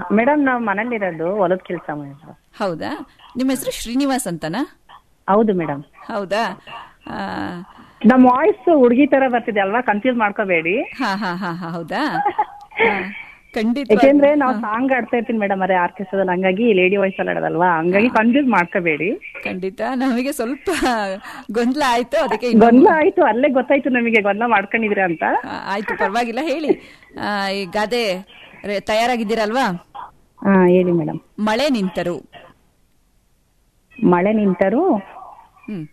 Madam ನಾವು ಮನೇಲಿರೋದು ಹೊಲದ ಕೆಲಸ ಮೇಡಮ್ ಹೌದಾ ನಿಮ್ಮ ಹೆಸರು ಶ್ರೀನಿವಾಸ್ ಅಂತನಾ ಹೌದು ಮೇಡಮ್ ಹೌದಾ ಆ, ನಮ್ಮ ವಾಯ್ಸ್ ಹುಡುಗಿ ತರ ಬರ್ತಿದೆ ಅಲ್ವಾ ಕನ್ಫ್ಯೂಸ್ ಮಾಡ್ಕೋಬೇಡಿ ಹಾ ಹಾ ಹಾ ಹಾ ಹೌದಾ ಹಾ, ಖಂಡಿತ ಯಾಕೆಂದ್ರೆ ನಾವು ಸಾಂಗ್ ಆಡ್ತಾ ಇರ್ತೀನಿ ಮೇಡಮ್ ಅರೆ ಆರ್ಕೆಸ್ಟ್ರಾದಲ್ಲಿ ಹಂಗಾಗಿ ಲೇಡಿ ವಾಯ್ಸ್ ಅಲ್ಲಿ ಆಡೋದಲ್ವಾ ಹಂಗಾಗಿ ಕನ್ಫ್ಯೂಸ್ ಮಾಡ್ಕೋಬೇಡಿ ಖಂಡಿತ ನಮಗೆ ಸ್ವಲ್ಪ ಗೊಂದಲ ಆಯ್ತು ಅದಕ್ಕೆ ಇನ್ನೊಮ್ಮೆ- ಗೊಂದಲ ಆಯ್ತು ಅಲ್ಲೇ ಗೊತ್ತಾಯ್ತು ನಮಗೆ ಗೊಂದಲ ಮಾಡ್ಕೊಂಡಿದ್ರ ಅಂತ ಆ, ಆಯ್ತು ಪರವಾಗಿಲ್ಲ ಹೇಳಿ ಆ, ಈ ಗಾದೆ ರೇ- ತಯಾರಾಗಿದ್ದೀರಲ್ವಾ ಹಾ ಹೇಳಿ ಮೇಡಮ್ ಮಳೆ ನಿಂತರು ಮಳೆ ನಿಂತರು ಹ್ಮ್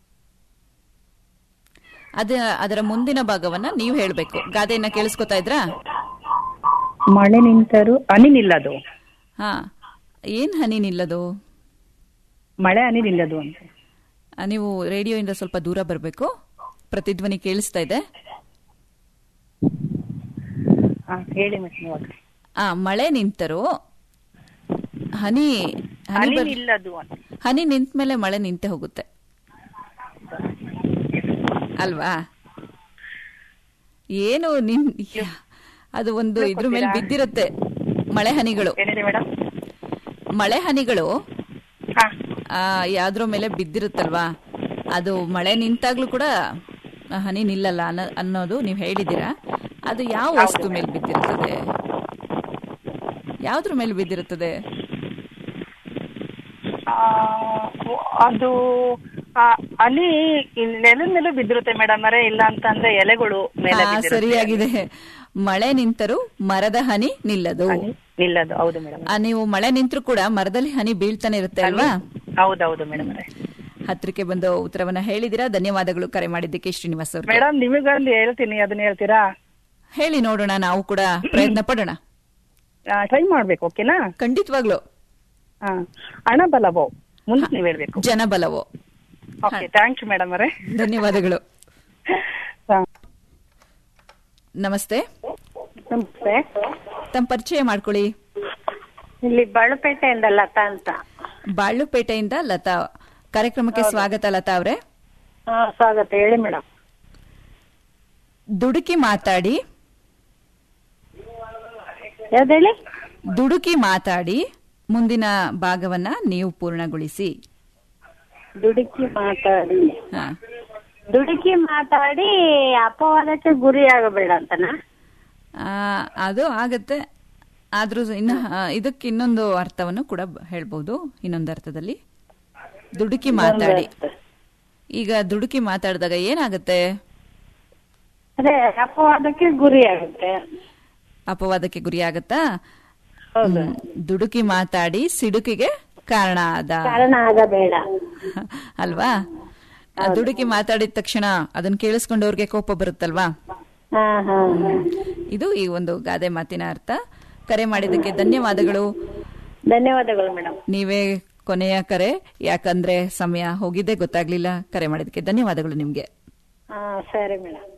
ಅದ ಅದರ ಮುಂದಿನ ಭಾಗವನ್ನ ನೀವು ಹೇಳ್ಬೇಕು ಗಾದೆಯನ್ನ ಕೇಳಿಸ್ಕೊತಾ ಇದ್ರಾ ಮಳೆ ನಿಂತರು ಹನಿ ನಿಲ್ಲದು ಹಾ ಏನ್ ಹನಿ ನಿಲ್ಲದು ಮಳೆ ಹನಿ ನಿಲ್ಲದು ಅಂತ ಆ, ನೀವು ರೇಡಿಯೋಯಿಂದ ಸ್ವಲ್ಪ ದೂರ ಬರಬೇಕು ಪ್ರತಿಧ್ವನಿ ಕೇಳಿಸ್ತಾ ಇದೆ ಹಾ ಹೇಳಿ ಮೇಡಮ್ ಇವಾಗ ಆ ಮಳೆ ನಿಂತರು ಹನಿ ಹನಿ ಹನಿ ಬರ್- ನಿಲ್ಲದು ಅಂತ ಹನಿ ನಿಂತ ಮೇಲೆ ಮಳೆ ನಿಂತೆ ಹೋಗುತ್ತೆ ಅಲ್ವಾ ಏನು ನಿನ್ ಅದು ಒಂದು ಇದ್ರ ಮೇಲೆ ಬಿದ್ದಿರುತ್ತೆ ಮಳೆ ಹನಿಗಳು ಏನಿದೆ ಮೇಡಮ್ ಮಳೆ ಹನಿಗಳು ಹಾ ಆ, ಯಾವ್ದ್ರ ಮೇಲೆ ಬಿದ್ದಿರುತ್ತಲ್ವಾ ಅದು ಮಳೆ ನಿಂತಾಗ್ಲೂ ಕೂಡ ಆ ಹನಿ ನಿಲ್ಲಲ್ಲ ಅನ್ನೋ ಅನ್ನೋದು ನೀವು ಹೇಳಿದ್ದೀರಾ ಅದು ಯಾವ ವಸ್ತು ಮೇಲೆ ಬಿದ್ದಿರುತ್ತದೆ ಯಾವ್ದ್ರ ಮೇಲೆ ಬಿದ್ದಿರುತ್ತದೆ ಆ, ಅದು ಆ, ಹನಿ ನೆಲದ ಮೇಲೆ ಬಿದ್ದಿರುತ್ತೆ ಮೇಡಮ್ ಅರೆ ಇಲ್ಲ ಅಂತಂದ್ರೆ ಎಲೆಗಳು ಮೇಲೆ ಹಾ, ಬಿದ್ದಿರುತ್ತೆ. ಸರಿಯಾಗಿದೆ ಮಳೆ ನಿಂತರೂ ಮರದ ಹನಿ ನಿಲ್ಲದು ಹನಿ ನಿಲ್ಲದು ಹೌದು ಮೇಡಮ್ ಆ, ನೀವು ಮಳೆ ನಿಂತರೂ ಕೂಡ ಮರದಲ್ಲಿ ಹನಿ ಬೀಳ್ತಾನೆ ಇರುತ್ತೆ ಅಲ್ವಾ ಹೌದೌದು ಮೇಡಮ್ ಅವರೇ ಹತ್ರಕ್ಕೆ ಬಂದು ಉತ್ತರವನ್ನ ಹೇಳಿದಿರಾ ಧನ್ಯವಾದಗಳು ಕರೆ ಮಾಡಿದ್ದಕ್ಕೆ ಶ್ರೀನಿವಾಸ್ ಅವ್ರಿಗೆ ಮೇಡಮ್ ನಿಮಗೊಂದು ಹೇಳ್ತೀನಿ ಅದನ್ನ ಹೇಳ್ತೀರಾ ಹೇಳಿ ನೋಡೋಣ ನಾವು ಕೂಡ ಪ್ರಯತ್ನ ಪಡೋಣ ಟ್ರೈ ಮಾಡ್ಬೇಕು ಓಕೆನಾ ಖಂಡಿತವಾಗ್ಲು ಹಾ ಹಣ ಬಲವೋ ಮುಂದೆ ನೀವ್ ಹೇಳ್ಬೇಕು ಜನಬಲವೋ ಓಕೆ ಥ್ಯಾಂಕ್ ಯು ಮೇಡಮ್ ಅವರೇ ಧನ್ಯವಾದಗಳು ಹಾ. ನಮಸ್ತೆ ನಮಸ್ತೆ ತಮ್ಮ ಪರಿಚಯ ಮಾಡ್ಕೊಳ್ಳಿ ಇಲ್ಲಿ ಬಾಳುಪೇಟೆಯಿಂದ ಲತಾ ಅಂತ ಬಾಳುಪೇಟೆಯಿಂದ ಲತಾ ಕಾರ್ಯಕ್ರಮಕ್ಕೆ ಸ್ವಾಗತ ಲತಾ ಅವರೇ ಹಾ ಸ್ವಾಗತ ಹೇಳಿ ಮೇಡಮ್ ದುಡುಕಿ ಮಾತಾಡಿ ಯಾವ್ದು ಹೇಳಿ ದುಡುಕಿ ಮಾತಾಡಿ ಮುಂದಿನ ಭಾಗವನ್ನ ನೀವು ಪೂರ್ಣಗೊಳಿಸಿ ದುಡುಕಿ ಮಾತಾಡಿ ಹಾ ದುಡುಕಿ ಮಾತಾಡಿ ಅಪವಾದಕ್ಕೆ ಗುರಿ ಆಗಬೇಡ ಅಂತನಾ ಆ, ಅದು ಆಗತ್ತೆ ಆದ್ರೂ ಇನ್ನು ಆ, ಇದಕ್ಕೆ ಇನ್ನೊಂದು ಅರ್ಥವನ್ನು ಕೂಡ ಬ- ಹೇಳ್ಬೋದು ಇನ್ನೊಂದು ಅರ್ಥದಲ್ಲಿ ದುಡುಕಿ ಮಾತಾಡಿ ಈಗ ದುಡುಕಿ ಮಾತಾಡಿದಾಗ ಏನಾಗುತ್ತೆ ಅದೇ ಅಪವಾದಕ್ಕೆ ಗುರಿ ಆಗುತ್ತೆ ಅಪವಾದಕ್ಕೆ ಗುರಿ ಆಗತ್ತಾ ಹ್ಮ್. ದುಡುಕಿ ಮಾತಾಡಿ ಸಿಡುಕಿಗೆ ಕಾರಣ ಆದ ಕಾರಣ ಆಗಬೇಡ ಅಲ್ವಾ ಆ ದುಡುಕಿ ಮಾತಾಡಿದ ತಕ್ಷಣ ಅದನ್ನ ಕೇಳಿಸ್ಕೊಂಡವ್ರಿಗೆ ಕೋಪ ಬರುತ್ತಲ್ವಾ ಹಾ ಹಾ ಇದು ಈ ಒಂದು ಗಾದೆ ಮಾತಿನ ಅರ್ಥ ಕರೆ ಮಾಡಿದ್ದಕ್ಕೆ ಧನ್ಯವಾದಗಳು ಧನ್ಯವಾದಗಳು ಮೇಡಮ್ ನೀವೇ ಕೊನೆಯ ಕರೆ ಯಾಕಂದ್ರೆ ಸಮಯ ಹೋಗಿದ್ದೆ ಗೊತ್ತಾಗ್ಲಿಲ್ಲ ಕರೆ ಮಾಡಿದ್ದಕ್ಕೆ ಧನ್ಯವಾದಗಳು ನಿಮ್ಗೆ ಹಾ ಸರಿ ಮೇಡಮ್